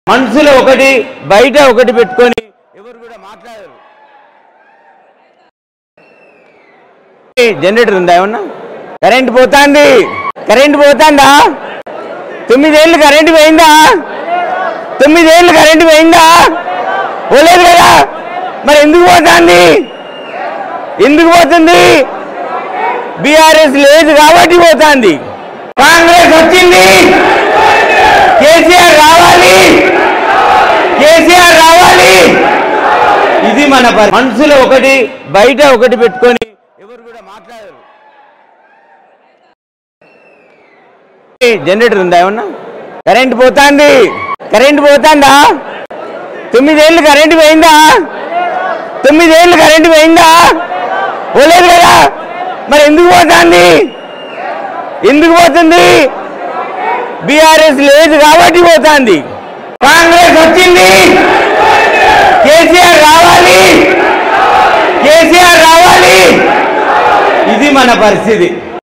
మనసులో ఒకటి బయట ఒకటి పెట్టుకొని ఎవరు కూడా మాట్లాడరు జనరేటర్ ఉందా ఏమన్నా కరెంట్ పోతాంది కరెంట్ పోతాందా తొమ్మిదేళ్ళు కరెంట్ పోయిందా తొమ్మిదేళ్ళు కరెంట్ పోయిందా పోలేదు కదా మరి ఎందుకు పోతాంది ఎందుకు పోతుంది బీఆర్ఎస్ లేదు కాబట్టి పోతాంది కాంగ్రెస్ వచ్చింది కేసీఆర్ రావాలి కేసీఆర్ రావాలి ఇది మన పరి- మనసులో ఒకటి బయట ఒకటి పెట్టుకొని ఎవరు కూడా మాట్లాడరు జనరేటర్ ఉందా ఏమన్నా కరెంట్ పోతాంది కరెంట్ పోతాందా తొమ్మిదేళ్ళు కరెంట్ పోయిందా తొమ్మిదేళ్ళు కరెంట్ పోయిందా పోలేదు కదా మరి ఎందుకు పోతాంది ఎందుకు పోతుంది బీఆర్ఎస్ లేదు కాబట్టి పోతాంది కాంగ్రెస్ వచ్చింది కేసీఆర్ రావాలి కేసీఆర్ రావాలి ఇది మన పరిస్థితి